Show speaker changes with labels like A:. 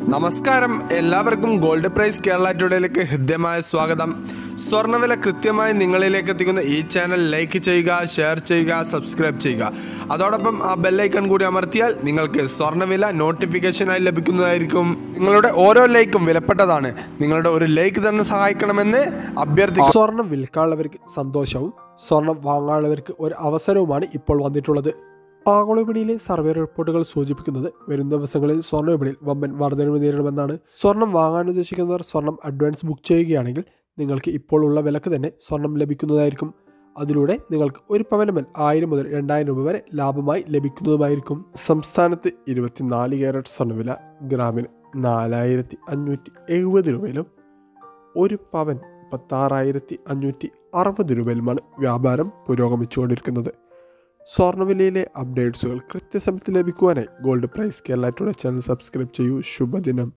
A: നമസ്കാരം എല്ലാവർക്കും gold price Kerala ടുഡേയിലേക്ക് ഹൃദ്യമായ സ്വാഗതം സ്വർണ്ണവില കൃത്യമായി നിങ്ങളിലേക്ക് എത്തിക്കുന്ന ഈ ചാനൽ ലൈക്ക് ചെയ്യുക ഷെയർ ചെയ്യുക സബ്സ്ക്രൈബ് ചെയ്യുക അതോടൊപ്പം ആ ബെല്ലൈക്കൺ കൂടി അമർത്തിയാൽ നിങ്ങൾക്ക് സ്വർണ്ണവില നോട്ടിഫിക്കേഷനായി ലഭിക്കുന്നതായിരിക്കും നിങ്ങളുടെ ഓരോ ലൈക്കും വിലപ്പെട്ടതാണ് നിങ്ങളുടെ ഒരു ലൈക്ക് തന്നെ സഹായിക്കണമെന്ന് അഭ്യർത്ഥിക്കുന്നു
B: സ്വർണം വിൽക്കാനുള്ളവർക്ക് സന്തോഷവും സ്വർണം വാങ്ങാനുള്ളവർക്ക് ഒരു അവസരവുമാണ് ഇപ്പോൾ വന്നിട്ടുള്ളത് ആഗോള വിപണിയിലെ സർവേ റിപ്പോർട്ടുകൾ സൂചിപ്പിക്കുന്നത് വരും ദിവസങ്ങളിൽ സ്വർണ്ണ വിപണിയിൽ വമ്പൻ വർധനവ് നേരിടുമെന്നാണ് സ്വർണം വാങ്ങാൻ ഉദ്ദേശിക്കുന്നവർ സ്വർണം അഡ്വാൻസ് ബുക്ക് ചെയ്യുകയാണെങ്കിൽ നിങ്ങൾക്ക് ഇപ്പോൾ ഉള്ള വിലക്ക് തന്നെ സ്വർണം ലഭിക്കുന്നതായിരിക്കും അതിലൂടെ നിങ്ങൾക്ക് ഒരു പവന് മേൽ ആയിരം മുതൽ രണ്ടായിരം രൂപ വരെ ലാഭമായി ലഭിക്കുന്നതുമായിരിക്കും സംസ്ഥാനത്ത് ഇരുപത്തിനാല് ക്യാരറ്റ് സ്വർണ്ണവില ഗ്രാമിന് നാലായിരത്തി അഞ്ഞൂറ്റി എഴുപത് രൂപയിലും ഒരു പവൻ മുപ്പത്താറായിരത്തി അഞ്ഞൂറ്റി അറുപത് രൂപയിലുമാണ് വ്യാപാരം പുരോഗമിച്ചുകൊണ്ടിരിക്കുന്നത് സ്വർണ്ണവിലയിലെ അപ്ഡേറ്റ്സുകൾ കൃത്യസമയത്ത് ലഭിക്കുവാനായി gold price Kerala today channel subscribe ചെയ്യൂ ശുഭദിനം